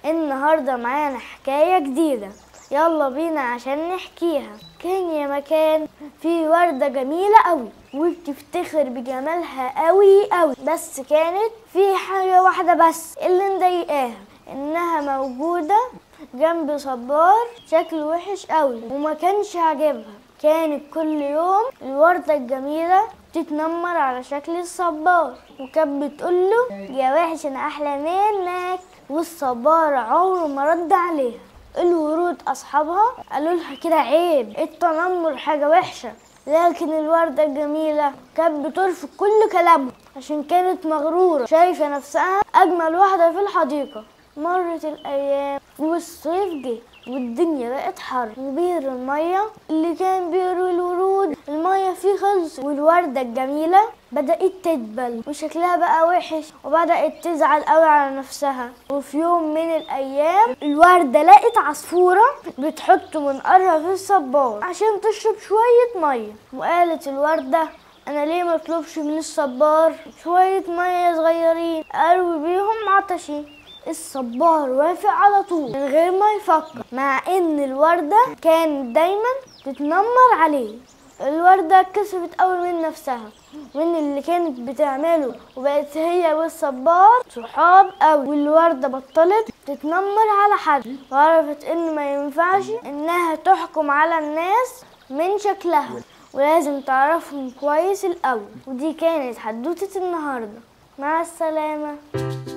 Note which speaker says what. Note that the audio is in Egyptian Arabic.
Speaker 1: النهاردة معانا حكاية جديدة يلا بينا عشان نحكيها كان يا مكان في وردة جميلة قوي وبتفتخر بجمالها قوي قوي بس كانت في حاجة واحدة بس اللي مضايقاها انها موجودة جنب صبار شكله وحش قوي وما كانش عاجبها كانت كل يوم الوردة الجميلة تتنمر على شكل الصبار وكانت بتقوله يا وحش انا احلى منك والصبار عمره ما رد عليها الورود اصحابها قالوا لها كده عيب التنمر حاجة وحشة لكن الوردة الجميلة كانت بترفض كل كلامه عشان كانت مغرورة شايفة نفسها أجمل واحدة في الحديقة مرت الأيام والصيف جه والدنيا بقت حر وبير المية اللي كان بيروي الورود المية فيه خلص والوردة الجميلة بدأت تدبل وشكلها بقى وحش وبدأت تزعل قوي على نفسها وفي يوم من الأيام الوردة لقت عصفورة بتحط منقارها في الصبار عشان تشرب شوية مية وقالت الوردة أنا ليه مطلبش من الصبار شوية مية صغيرين أروي بيهم عطشي الصبار وافق على طول من غير ما يفكر مع ان الوردة كانت دايما تتنمر عليه الوردة كسبت قوي من نفسها من اللي كانت بتعمله وبقت هي والصبار صحاب قوي والوردة بطلت تتنمر على حد وعرفت ان ما ينفعش انها تحكم على الناس من شكلها ولازم تعرفهم كويس الاول ودي كانت حدوتة النهاردة مع السلامة